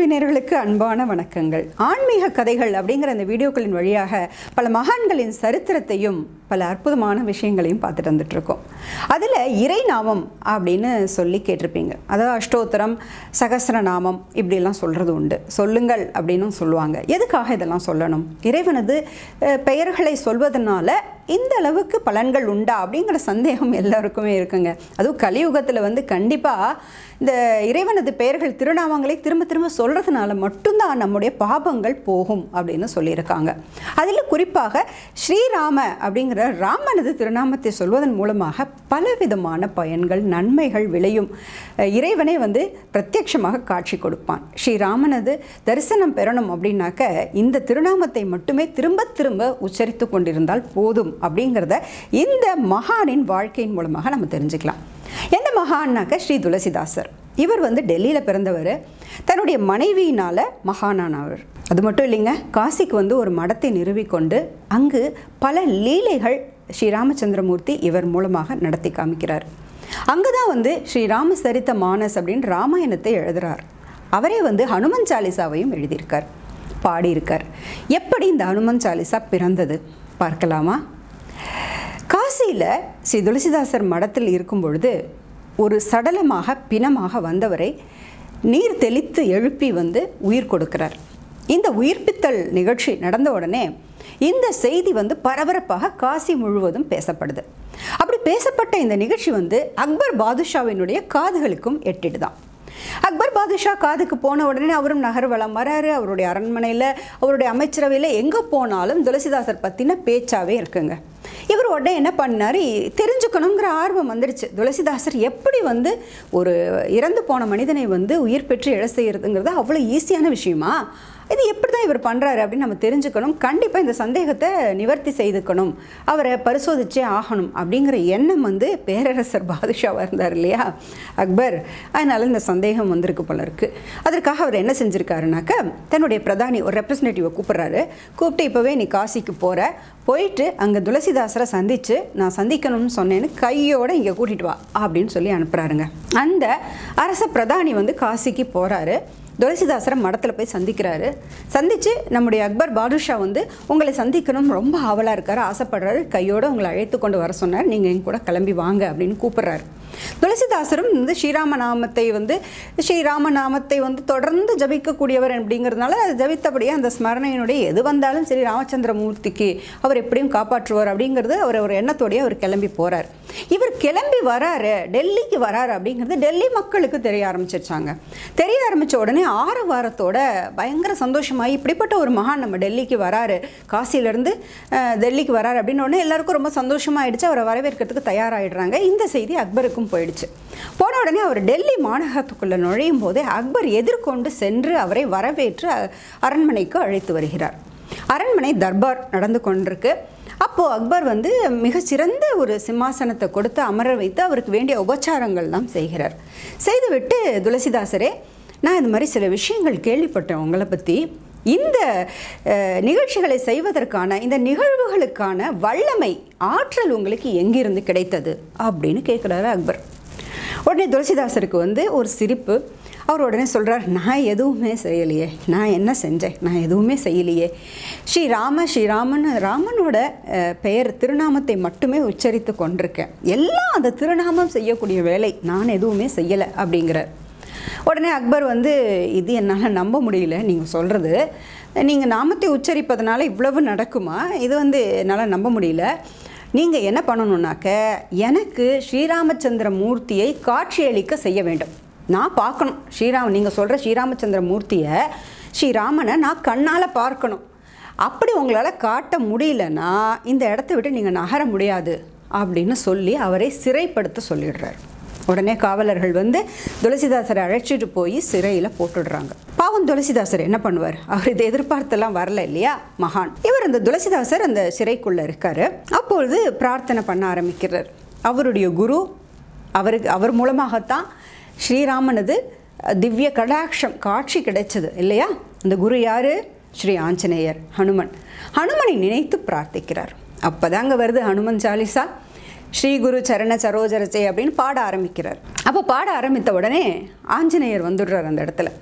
நேயர்களுக்கு அன்பான வணக்கங்கள் ஆன்மீக கதைகள் அப்படிங்கிற இந்த வீடியோக்களின் வழியாக பல மகான்களின் சரித்திரத்தையும் பல அற்புதமான விஷயங்களையும் பார்த்துட்டு வந்துட்டு இருக்கோம் அதில் இறைநாமம் அப்படின்னு சொல்லி கேட்டிருப்பீங்க அதாவது அஷ்டோத்தரம் சகஸ்ரநாமம் இப்படிலாம் சொல்கிறது உண்டு சொல்லுங்கள் அப்படின்னும் சொல்லுவாங்க எதுக்காக இதெல்லாம் சொல்லணும் இறைவனது அஹ், பெயர்களை சொல்வதனால இந்த அளவுக்கு பலன்கள் உண்டா அப்படிங்கிற சந்தேகம் எல்லாருக்குமே இருக்குங்க அதுவும் கலியுகத்தில் வந்து கண்டிப்பாக இந்த இறைவனது பெயர்கள் திருநாமங்களை திரும்ப திரும்ப சொல்கிறதுனால மட்டும்தான் நம்முடைய பாபங்கள் போகும் அப்படின்னு சொல்லியிருக்காங்க அதில் குறிப்பாக ஸ்ரீராம அப்படிங்கிற ராமனது திருநாமத்தை சொல்வதன் மூலமாக பலவிதமான பயன்கள் நன்மைகள் விளையும் அஹ் இறைவனே வந்து பிரத்யட்சமாக காட்சி கொடுப்பான் ஸ்ரீராமனது தரிசனம் பெறணும் அப்படின்னாக்க இந்த திருநாமத்தை மட்டுமே திரும்ப திரும்ப உச்சரித்து கொண்டிருந்தால் போதும் அப்படிங்கிறத இந்த மகானின் வாழ்க்கையின் மூலமாக நம்ம தெரிஞ்சுக்கலாம் எந்த மகான்னாக்க ஸ்ரீ துளசிதாசர் இவர் வந்து டெல்லியில் பிறந்தவர் தன்னுடைய மனைவியினால் மகானானவர் அது மட்டும் இல்லைங்க காசிக்கு வந்து ஒரு மடத்தை நிறுவிக்கொண்டு அங்கு பல லீலைகள் ஸ்ரீ ராமச்சந்திரமூர்த்தி இவர் மூலமாக நடத்தி காமிக்கிறார் அங்கே தான் வந்து ஸ்ரீ ராமசரித்த மானஸ் அப்படின்னு ராமாயணத்தை எழுதுறார் அவரே வந்து ஹனுமன் சாலிசாவையும் எழுதியிருக்கார் பாடியிருக்கார் எப்படி இந்த ஹனுமன் சாலிசா பிறந்தது பார்க்கலாமா காசியில் ஸ்ரீ துளசிதாசர் மடத்தில் இருக்கும் பொழுது ஒரு சடலமாக பிணமாக வந்தவரை நீர் தெளித்து எழுப்பி வந்து உயிர் கொடுக்கிறார் இந்த உயிர்ப்பித்தல் நிகழ்ச்சி நடந்த உடனே இந்த செய்தி வந்து பரபரப்பாக காசி முழுவதும் பேசப்படுது அப்படி பேசப்பட்ட இந்த நிகழ்ச்சி வந்து அக்பர் பாதுஷாவினுடைய காதுகளுக்கும் எட்டிடுதான் அக்பர் பாதுஷா காதுக்கு போன உடனே அவரும் நகர்வலம் வராரு அவருடைய அரண்மனையில் அவருடைய அமைச்சரவையில் எங்கே போனாலும் துளசிதாசர் பற்றின பேச்சாவே இருக்குங்க இவர் உடனே என்ன பண்ணார் தெரிஞ்சுக்கணுங்கிற ஆர்வம் வந்துடுச்சு துளசிதாசர் எப்படி வந்து ஒரு இறந்து போன மனிதனை வந்து உயிர் பெற்று எழ செய்யறதுங்கிறது அவ்வளோ ஈஸியான விஷயமா இது எப்படி தான் இவர் பண்ணுறாரு அப்படின்னு நம்ம தெரிஞ்சுக்கணும் கண்டிப்பாக இந்த சந்தேகத்தை நிவர்த்தி செய்துக்கணும் அவரை பரிசோதிச்சே ஆகணும் அப்படிங்கிற எண்ணம் வந்து பேரரசர் பாதுஷாவாக இருந்தார் இல்லையா அக்பர் அதனால் இந்த சந்தேகம் வந்திருக்கு போல இருக்குது அதற்காக அவர் என்ன செஞ்சுருக்காருனாக்க தன்னுடைய பிரதானி ஒரு ரெப்ரசன்டேட்டிவை கூப்பிட்றாரு கூப்பிட்டு இப்போவே நீ காசிக்கு போகிற போயிட்டு அங்கே துளசிதாசரை சந்தித்து நான் சந்திக்கணும்னு சொன்னேன்னு கையோடு இங்கே கூட்டிகிட்டு வா அப்படின்னு சொல்லி அனுப்புகிறாருங்க அந்த அரச பிரதானி வந்து காசிக்கு போகிறாரு துளசிதாசரை மடத்தில் போய் சந்திக்கிறாரு சந்தித்து நம்முடைய அக்பர் பாதுஷா வந்து உங்களை சந்திக்கணும் ரொம்ப ஆவலாக இருக்காரு ஆசைப்படுறாரு கையோடு உங்களை அழைத்து கொண்டு வர சொன்னார் நீங்கள் என் கூட கிளம்பி வாங்க அப்படின்னு கூப்பிட்றாரு துளசிதாசரும் வந்து ஸ்ரீராம நாமத்தை வந்து ஸ்ரீராம நாமத்தை வந்து தொடர்ந்து ஜபிக்கக்கூடியவர் அப்படிங்கிறதுனால அது ஜபித்தபடியே அந்த ஸ்மரணையினுடைய எது வந்தாலும் சரி ராமச்சந்திரமூர்த்திக்கு அவர் எப்படியும் காப்பாற்றுவார் அப்படிங்கிறது அவர் ஒரு எண்ணத்தோடய அவர் கிளம்பி போகிறார் இவர் கிளம்பி வராரு டெல்லிக்கு வராரு அப்படிங்கிறது டெல்லி மக்களுக்கு தெரிய ஆரம்பிச்சிருச்சாங்க தெரிய ஆரம்பித்த உடனே ஆறு வாரத்தோட பயங்கர சந்தோஷமாகி இப்படிப்பட்ட ஒரு மகான் நம்ம டெல்லிக்கு வராரு காசியிலேருந்து டெல்லிக்கு வராரு அப்படின்னு உடனே எல்லாருக்கும் ரொம்ப சந்தோஷமாயிடுச்சு அவரை வரவேற்கிறதுக்கு தயாராகிடுறாங்க இந்த செய்தி அக்பருக்கும் போயிடுச்சு போன உடனே அவர் டெல்லி மாநகரத்துக்குள்ளே நுழையும் போதே அக்பர் எதிர்கொண்டு சென்று அவரை வரவேற்று அ- அரண்மனைக்கு அழைத்து வருகிறார் அரண்மனை தர்பார் நடந்து கொண்டிருக்கு அப்போது அக்பர் வந்து மிகச்சிறந்த ஒரு சிம்மாசனத்தை கொடுத்து அமர வைத்து அவருக்கு வேண்டிய உபச்சாரங்கள்லாம் செய்கிறார் செய்துவிட்டு துளசிதாசரே நான் இந்த மாதிரி சில விஷயங்கள் கேள்விப்பட்டேன் உங்களை பற்றி இந்த அஹ், நிகழ்ச்சிகளை செய்வதற்கான இந்த நிகழ்வுகளுக்கான வல்லமை ஆற்றல் உங்களுக்கு எங்கிருந்து கிடைத்தது அப்படின்னு கேட்குறாரு அக்பர் உடனே துளசிதாசருக்கு வந்து ஒரு சிரிப்பு அவர் உடனே சொல்கிறார் நான் எதுவுமே செய்யலையே நான் என்ன செஞ்சேன் நான் எதுவுமே செய்யலையே ஸ்ரீராம ஸ்ரீராமன் ராமனோட அஹ், பெயர் திருநாமத்தை மட்டுமே உச்சரித்து கொண்டிருக்கேன் எல்லாம் அந்த திருநாமம் செய்யக்கூடிய வேலை நான் எதுவுமே செய்யலை அப்படிங்கிறார் உடனே அக்பர் வந்து இது என்னால் நம்ப முடியல நீங்கள் சொல்கிறது நீங்கள் நாமத்தை உச்சரிப்பதனால இவ்வளவு நடக்குமா இது வந்து என்னால் நம்ப முடியல நீங்கள் என்ன பண்ணணுன்னாக்க எனக்கு ஸ்ரீராமச்சந்திர மூர்த்தியை காட்சியளிக்க செய்ய வேண்டும் நான் பார்க்கணும் ஸ்ரீராம் நீங்கள் சொல்கிற ஸ்ரீராமச்சந்திர மூர்த்தியை ஸ்ரீராமனை நான் கண்ணால் பார்க்கணும் அப்படி உங்களால் காட்ட முடியலன்னா இந்த இடத்த விட்டு நீங்கள் நகர முடியாது அப்படின்னு சொல்லி அவரை சிறைப்படுத்த சொல்லிடுறார் உடனே காவலர்கள் வந்து துளசிதாசரை அழைச்சிட்டு போய் சிறையில் போட்டுடுறாங்க பாவம் துளசிதாசர் என்ன பண்ணுவார் அவர் இதை எதிர்பார்த்தெல்லாம் வரல இல்லையா மகான் இவர் அந்த துளசிதாசர் அந்த சிறைக்குள்ளே இருக்காரு அப்பொழுது பிரார்த்தனை பண்ண ஆரம்பிக்கிறார் அவருடைய குரு அவருக்கு அவர் மூலமாகத்தான் ஸ்ரீராமனது திவ்ய கடாட்சம் காட்சி கிடைச்சது இல்லையா அந்த குரு யாரு ஸ்ரீ ஆஞ்சநேயர் ஹனுமன் ஹனுமனை நினைத்து பிரார்த்திக்கிறார் அப்போதாங்க வருது ஹனுமன் சாலிசா ஸ்ரீ குரு சரண சரோஜரச்சை அப்படின்னு பாட ஆரம்பிக்கிறார் அப்போ பாட ஆரம்பித்த உடனே ஆஞ்சநேயர் வந்துடுறார் அந்த இடத்துல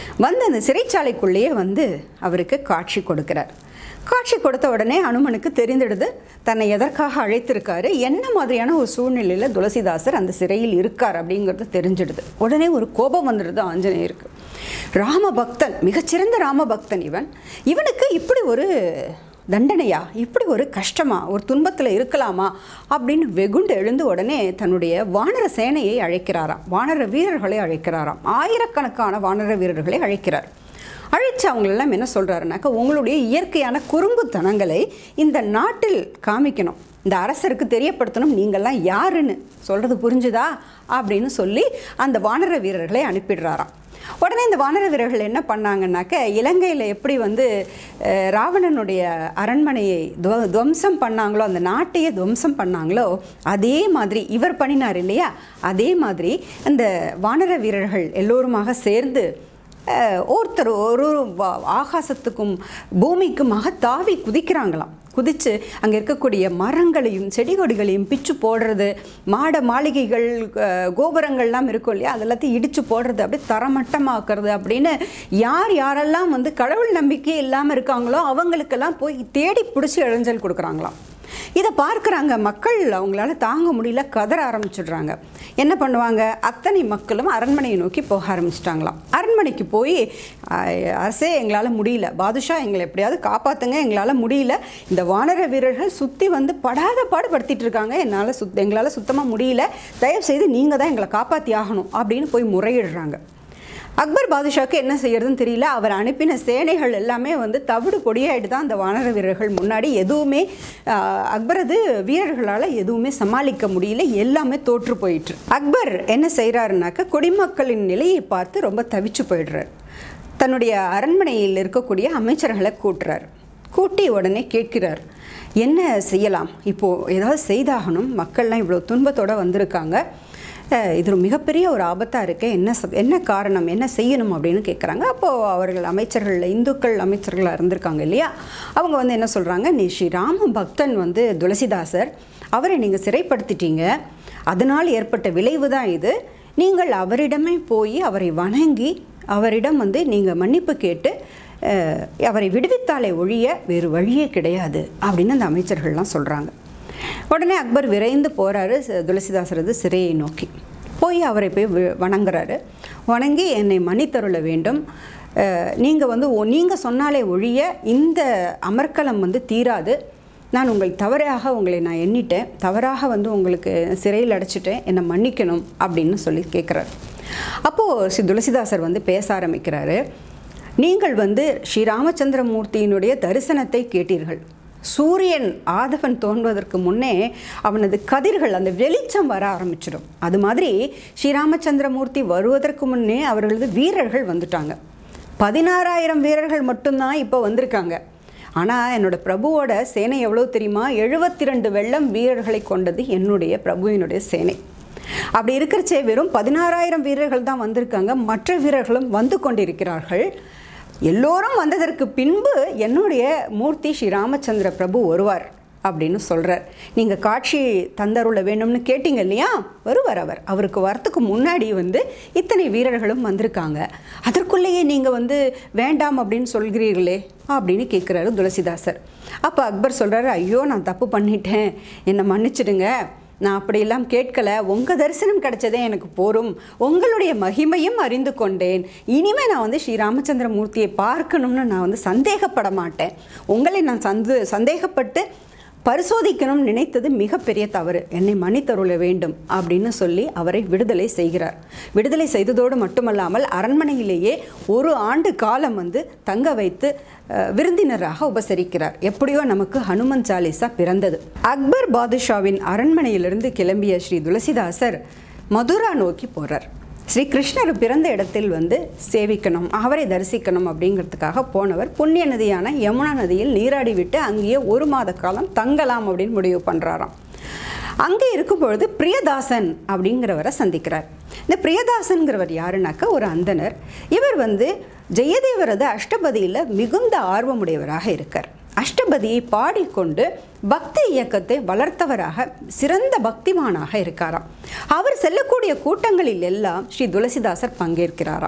வந்து அந்த சிறைச்சாலைக்குள்ளேயே வந்து அவருக்கு காட்சி கொடுக்கிறார் காட்சி கொடுத்த உடனே அனுமனுக்கு தெரிந்திடுது தன்னை எதற்காக அழைத்திருக்காரு என்ன மாதிரியான ஒரு சூழ்நிலையில் துளசிதாசர் அந்த சிறையில் இருக்கார் அப்படிங்கிறது தெரிஞ்சிடுது உடனே ஒரு கோபம் வந்துடுது ஆஞ்சநேயருக்கு ராமபக்தன் மிகச்சிறந்த ராமபக்தன் இவன் இவனுக்கு இப்படி ஒரு தண்டனையா இப்படி ஒரு கஷ்டமா ஒரு துன்பத்தில் இருக்கலாமா அப்படின்னு வெகுண்டு எழுந்து உடனே தன்னுடைய வானர சேனையை அழைக்கிறாராம் வானர வீரர்களை அழைக்கிறாராம் ஆயிரக்கணக்கான வானர வீரர்களை அழைக்கிறார் அழைச்சு அவங்களெல்லாம் என்ன சொல்கிறாருனாக்கா உங்களுடைய இயற்கையான குறும்புத்தனங்களை இந்த நாட்டில் காமிக்கணும் இந்த அரசருக்கு தெரியப்படுத்தணும் நீங்கள்லாம் யாருன்னு சொல்கிறது புரிஞ்சுதா அப்படின்னு சொல்லி அந்த வானர வீரர்களை அனுப்பிடுறாராம் உடனே இந்த வானர வீரர்கள் என்ன பண்ணாங்கன்னாக்க இலங்கையில் எப்படி வந்து அஹ், ராவணனுடைய அரண்மனையை துவ துவம்சம் பண்ணாங்களோ அந்த நாட்டையே துவம்சம் பண்ணாங்களோ அதே மாதிரி இவர் பண்ணினார் இல்லையா அதே மாதிரி அந்த வானர வீரர்கள் எல்லோருமாக சேர்ந்து அஹ், ஒருத்தர் ஒரு ஒரு வா- ஆகாசத்துக்கும் பூமிக்குமாக தாவி குதிக்கிறாங்களாம் குதித்து அங்கே இருக்கக்கூடிய மரங்களையும் செடி கொடிகளையும் பிச்சு போடுறது மாட மாளிகைகள் அஹ், கோபுரங்கள்லாம் இருக்கும் இல்லையா அதெல்லாத்தையும் இடித்து போடுறது அப்படியே தரமட்டமாக்குறது அப்படின்னு யார் யாரெல்லாம் வந்து கடவுள் நம்பிக்கை இல்லாமல் இருக்காங்களோ அவங்களுக்கெல்லாம் போய் தேடி பிடிச்சி இளைஞ்சல் கொடுக்குறாங்களாம் இதை பார்க்குறாங்க மக்கள் அவங்களால தாங்க முடியல கதற ஆரம்பிச்சிடுறாங்க என்ன பண்ணுவாங்க அத்தனை மக்களும் அரண்மனையை நோக்கி போக ஆரம்பிச்சிட்டாங்களாம் அரண்மனைக்கு போய் "அஹ், அரசே எங்களால் முடியல பாதுஷா எங்களை எப்படியாவது காப்பாற்றுங்க எங்களால் முடியல இந்த வானர வீரர்கள் சுற்றி வந்து படாத பாடுபடுத்திட்டு இருக்காங்க என்னால் சுத் எங்களால் சுத்தமாக முடியல தயவு செய்து நீங்கள் தான் எங்களை காப்பாற்றி ஆகணும் அப்படின்னு போய் முறையிடுறாங்க அக்பர் பாதுஷாக்கு என்ன செய்யறதுன்னு தெரியல அவர் அனுப்பின சேனைகள் எல்லாமே வந்து தவிடு பொடியாயிட்டு தான் அந்த வானர வீரர்கள் முன்னாடி எதுவுமே ஆஹ், அக்பரது வீரர்களால் எதுவுமே சமாளிக்க முடியல எல்லாமே தோற்று போயிட்டு அக்பர் என்ன செய்கிறாருனாக்க குடிமக்களின் நிலையை பார்த்து ரொம்ப தவிச்சு போயிடுறார் தன்னுடைய அரண்மனையில் இருக்கக்கூடிய அமைச்சர்களை கூட்டுறார் கூட்டி உடனே கேட்கிறார் என்ன செய்யலாம் இப்போது ஏதாவது செய்தாகணும் மக்கள்லாம் இவ்வளோ துன்பத்தோடு வந்திருக்காங்க அஹ் இது ஒரு மிகப்பெரிய ஒரு ஆபத்தாக இருக்கு என்ன ச- என்ன காரணம் என்ன செய்யணும் அப்படின்னு கேட்குறாங்க அப்போது அவர்கள் அமைச்சர்கள் இந்துக்கள் அமைச்சர்களாக இருந்திருக்காங்க இல்லையா அவங்க வந்து என்ன சொல்கிறாங்க நீ ஸ்ரீ ராம பக்தன் வந்து துளசிதாசர் அவரை நீங்கள் சிறைப்படுத்திட்டீங்க அதனால் ஏற்பட்ட விளைவு தான் இது நீங்கள் அவரிடமே போய் அவரை வணங்கி அவரிடம் வந்து நீங்கள் மன்னிப்பு கேட்டு அஹ், அவரை விடுவித்தாலே ஒழிய வேறு வழியே கிடையாது அப்படின்னு அந்த அமைச்சர்கள்லாம் சொல்கிறாங்க உடனே அக்பர் விரைந்து போகிறாரு துளசிதாசரது சிறையை நோக்கி போய் அவரை போய் வி- வணங்குறாரு வணங்கி என்னை மன்னித்தருள வேண்டும் நீங்கள் வந்து நீங்கள் சொன்னாலே ஒழிய இந்த அமர்க்கலம் வந்து தீராது நான் உங்கள் தவறாக உங்களை நான் எண்ணிட்டேன் தவறாக வந்து உங்களுக்கு சிறையில் அடைச்சிட்டேன் என்னை மன்னிக்கணும் அப்படின்னு சொல்லி கேட்குறாரு அப்போது ஸ்ரீ துளசிதாசர் வந்து பேச ஆரம்பிக்கிறாரு நீங்கள் வந்து ஸ்ரீ ராமச்சந்திரமூர்த்தியினுடைய தரிசனத்தை கேட்டீர்கள் சூரியன் ஆதவன் தோன்றுவதற்கு முன்னே அவனது கதிர்கள் அந்த வெளிச்சம் வர ஆரம்பிச்சிடும் அது மாதிரி ஸ்ரீராமச்சந்திரமூர்த்தி வருவதற்கு முன்னே அவர்களது வீரர்கள் வந்துட்டாங்க பதினாறாயிரம் வீரர்கள் மட்டும்தான் இப்போ வந்திருக்காங்க ஆனால் என்னோட பிரபுவோட சேனை எவ்வளோ தெரியுமா எழுபத்தி ரெண்டு வெள்ளம் வீரர்களை கொண்டது என்னுடைய பிரபுவினுடைய சேனை அப்படி இருக்கிறச்சே வெறும் பதினாறாயிரம் வீரர்கள் தான் வந்திருக்காங்க மற்ற வீரர்களும் வந்து கொண்டிருக்கிறார்கள் எல்லோரும் வந்ததற்கு பின்பு என்னுடைய மூர்த்தி ஸ்ரீ ராமச்சந்திர பிரபு வருவார் அப்படின்னு சொல்கிறார் நீங்கள் காட்சி தந்தருள வேணும்னு கேட்டீங்க இல்லையா வருவார் அவர் அவருக்கு வரத்துக்கு முன்னாடி வந்து இத்தனை வீரர்களும் வந்திருக்காங்க அதற்குள்ளேயே நீங்கள் வந்து வேண்டாம் அப்படின்னு சொல்கிறீர்களே அப்படின்னு கேட்குறாரு துளசிதாசர் அப்போ அக்பர் சொல்கிறாரு ஐயோ நான் தப்பு பண்ணிட்டேன் என்னை மன்னிச்சிடுங்க நான் அப்படியெல்லாம் கேட்கல உங்கள் தரிசனம் கிடைச்சதே எனக்கு போரும் உங்களுடைய மகிமையும் அறிந்து கொண்டேன் இனிமே நான் வந்து ஸ்ரீ ராமச்சந்திர மூர்த்தியை பார்க்கணும்னு நான் வந்து சந்தேகப்பட மாட்டேன் உங்களை நான் சந்து சந்தேகப்பட்டு பரிசோதிக்கணும்னு நினைத்தது மிகப்பெரிய தவறு என்னை மன்னித்தருள வேண்டும் அப்படின்னு சொல்லி அவரை விடுதலை செய்கிறார் விடுதலை செய்ததோடு மட்டுமல்லாமல் அரண்மனையிலேயே ஒரு ஆண்டு காலம் வந்து தங்க வைத்து அஹ், விருந்தினராக உபசரிக்கிறார் எப்படியோ நமக்கு ஹனுமன் சாலிசா பிறந்தது அக்பர் பாதுஷாவின் அரண்மனையிலிருந்து கிளம்பிய ஸ்ரீ துளசிதாசர் மதுரா நோக்கி போறார் ஸ்ரீ கிருஷ்ணர் பிறந்த இடத்தில் வந்து சேவிக்கணும் அவரை தரிசிக்கணும் அப்படிங்கிறதுக்காக போனவர் புண்ணிய நதியான யமுனா நதியில் நீராடி விட்டு அங்கேயே ஒரு மாத காலம் தங்கலாம் அப்படின்னு முடிவு பண்ணுறாராம் அங்கே இருக்கும் பொழுது பிரியதாசன் அப்படிங்கிறவரை சந்திக்கிறார் இந்த பிரியதாசன்கிறவர் யாருனாக்கா ஒரு அந்தனர் இவர் வந்து ஜெயதேவரது அஷ்டபதியில் மிகுந்த ஆர்வமுடையவராக இருக்கார் அஷ்டபதியை பாடிக்கொண்டு பக்தி இயக்கத்தை வளர்த்தவராக சிறந்த பக்திமானாக இருக்காராம் அவர் செல்லக்கூடிய கூட்டங்களில் எல்லாம் ஸ்ரீ துளசிதாசர் பங்கேற்கிறாராம்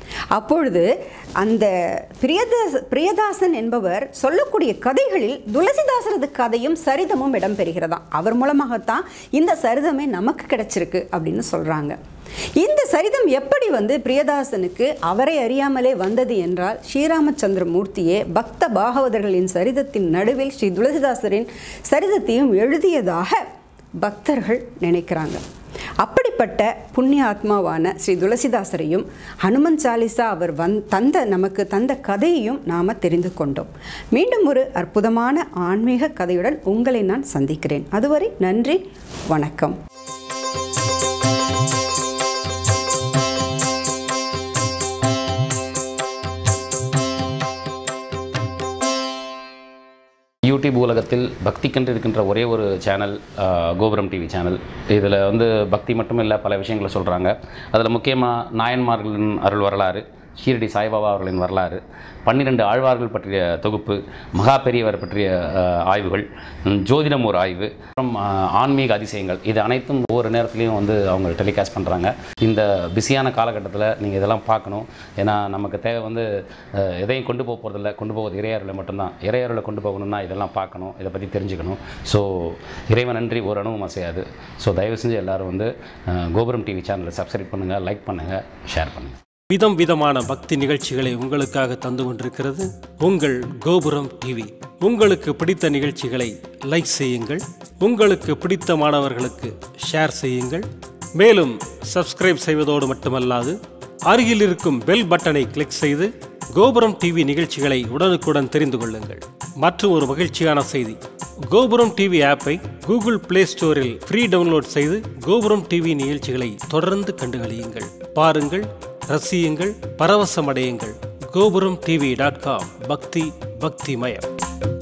அப்பொழுது அந்த பிரியதாஸ் பிரியதாசன் என்பவர் சொல்லக்கூடிய கதைகளில் துளசிதாசரது கதையும் சரிதமும் இடம்பெறுகிறதாம் அவர் மூலமாகத்தான் இந்த சரிதமே நமக்கு கிடைச்சிருக்கு அப்படின்னு சொல்கிறாங்க இந்த சரிதம் எப்படி வந்து பிரியதாசனுக்கு அவரை அறியாமலே வந்தது என்றால் ஸ்ரீராமச்சந்திர மூர்த்தியே பக்த பாகவதர்களின் சரிதத்தின் நடுவில் ஸ்ரீ துளசிதாசரின் சரிதத்தையும் எழுதியதாக பக்தர்கள் நினைக்கிறாங்க அப்படிப்பட்ட புண்ணிய ஆத்மாவான ஸ்ரீ துளசிதாசரையும் ஹனுமன் சாலிசா அவர் வந் தந்த நமக்கு தந்த கதையையும் நாம் தெரிந்து கொண்டோம் மீண்டும் ஒரு அற்புதமான ஆன்மீக கதையுடன் உங்களை நான் சந்திக்கிறேன் அதுவரை நன்றி வணக்கம் யூடியூப் உலகத்தில் பக்திக்கென்று இருக்கின்ற ஒரே ஒரு சேனல் ஆஹ், கோபுரம் டிவி சேனல் இதில் வந்து பக்தி மட்டும் இல்லை பல விஷயங்களை சொல்கிறாங்க அதில் முக்கியமாக நாயன்மார்களின் அருள் வரலாறு ஷீரடி சாய்பாபா அவர்களின் வரலாறு பன்னிரெண்டு ஆழ்வார்கள் பற்றிய தொகுப்பு மகா பெரியவர் பற்றிய ஆஹ், ஆய்வுகள் ம், ஜோதிடம் ஒரு ஆய்வு அப்புறம் ஆஹ், ஆன்மீக அதிசயங்கள் இது அனைத்தும் ஒவ்வொரு நேரத்துலையும் வந்து அவங்க டெலிகாஸ்ட் பண்ணுறாங்க இந்த பிஸியான காலகட்டத்தில் நீங்கள் இதெல்லாம் பார்க்கணும் ஏன்னா நமக்கு தேவை வந்து அஹ், எதையும் கொண்டு போக போகிறதில்ல கொண்டு போவது இறையாறுல மட்டும்தான் இறையாறுல கொண்டு போகணும்னா இதெல்லாம் பார்க்கணும் இதை பற்றி தெரிஞ்சுக்கணும் ஸோ இறைவன் நன்றி ஒரு அணுவும் அசையாது ஸோ தயவு செஞ்சு எல்லாரும் வந்து அஹ், கோபுரம் டிவி சேனலை சப்ஸ்கிரைப் பண்ணுங்கள் லைக் பண்ணுங்கள் ஷேர் பண்ணுங்கள் விதம் விதமான பக்தி நிகழ்ச்சிகளை உங்களுக்காக தந்து கொண்டிருக்கிறது உங்கள் கோபுரம் டிவி உங்களுக்கு பிடித்த நிகழ்ச்சிகளை லைக் செய்யுங்கள் உங்களுக்கு பிடித்த மாணவர்களுக்கு ஷேர் செய்யுங்கள் மேலும் சப்ஸ்கிரைப் செய்வதோடு மட்டுமல்லாது அருகில் இருக்கும் பெல் பட்டனை கிளிக் செய்து கோபுரம் டிவி நிகழ்ச்சிகளை உடனுக்குடன் தெரிந்து கொள்ளுங்கள் மற்றும் ஒரு மகிழ்ச்சியான செய்தி கோபுரம் டிவி ஆப்பை கூகுள் பிளே ஸ்டோரில் ஃப்ரீ டவுன்லோட் செய்து கோபுரம் டிவி நிகழ்ச்சிகளை தொடர்ந்து கண்டுகளியுங்கள் பாருங்கள் ரசியுங்கள் பரவசமடையுங்கள் கோபுரம் டிவி டாட் காம் பக்தி பக்திமயம்